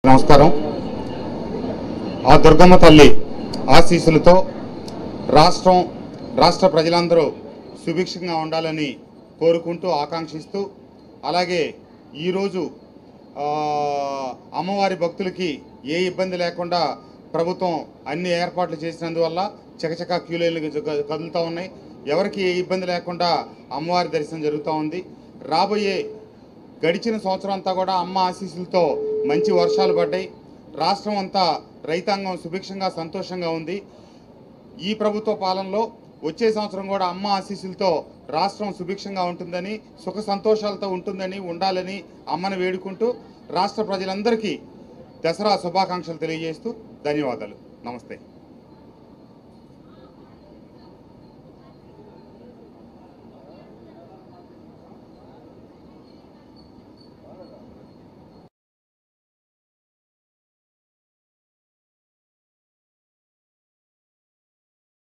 నమస్కారం ఆ దుర్గమ్మ తల్లి ఆశీస్సులతో రాష్ట్రం రాష్ట్ర ప్రజలందరూ సుభిక్షంగా ఉండాలని కోరుకుంటూ ఆకాంక్షిస్తూ అలాగే ఈరోజు ఆ, అమ్మవారి భక్తులకి ఏ ఇబ్బంది లేకుండా ప్రభుత్వం అన్ని ఏర్పాట్లు చేసినందువల్ల చకచకా క్యూ లైన్లు జ- కదులుతూ ఉన్నాయి ఎవరికి ఏ ఇబ్బంది లేకుండా అమ్మవారి దర్శనం జరుగుతూ ఉంది రాబోయే గడిచిన సంవత్సరం అంతా కూడా అమ్మ ఆశీస్సులతో మంచి వర్షాలు పడ్డాయి రాష్ట్రం అంతా రైతాంగం సుభిక్షంగా సంతోషంగా ఉంది ఈ ప్రభుత్వ పాలనలో వచ్చే సంవత్సరం కూడా అమ్మ ఆశీస్సులతో రాష్ట్రం సుభిక్షంగా ఉంటుందని సుఖ సంతోషాలతో ఉంటుందని ఉండాలని అమ్మను వేడుకుంటూ రాష్ట్ర ప్రజలందరికీ దసరా శుభాకాంక్షలు తెలియజేస్తూ ధన్యవాదాలు నమస్తే